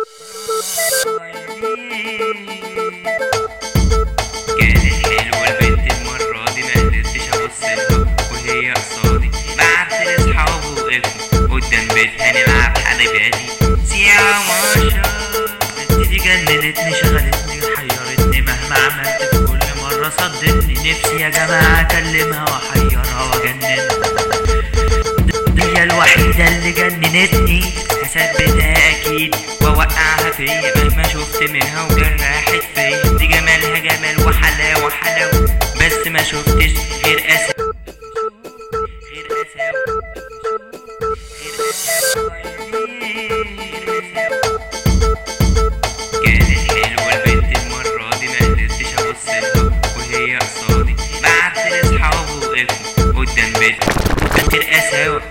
كانت حلوة البنت المرة دي ما قدرتش ابص لها وهي قصادي بعت لاصحابه وقفوا قدام بيتها نلعب حبيباتي سيا ماشا البنت دي جننتني شغلتني حيرتني مهما عملت في كل مرة صدتني نفسي يا جماعة اكلمها واحيرها واجننها دي هي الوحيدة اللي جننتني هثبتها أكيد وأوقعها فيا مهما شفت منها وجرحت فيا دي جمالها جمال وحلاوة حلاوة بس ما شفتش غير أسى غير أساوي غير أساوي غير أساوي كانت حلوة البنت المرة دي ما قدرتش أبص لها وهي قصادي بعت لاصحابه وقفوا قدام بيتها غير قساوة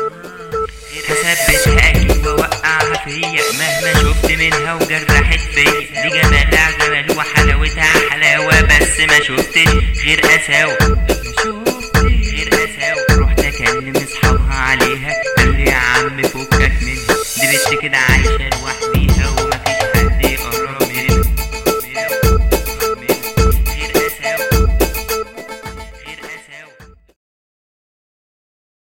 هثبتها أكيد وأوقعها فيا مهما شفت منها وجرحت فيا دي جمالها جمال وحلاوتها حلاوة بس ما شفتش غير قساوة غير قساوة رحت أكلم أصحابها عليها قالوا لي يا عم فكك منها دي بنت كده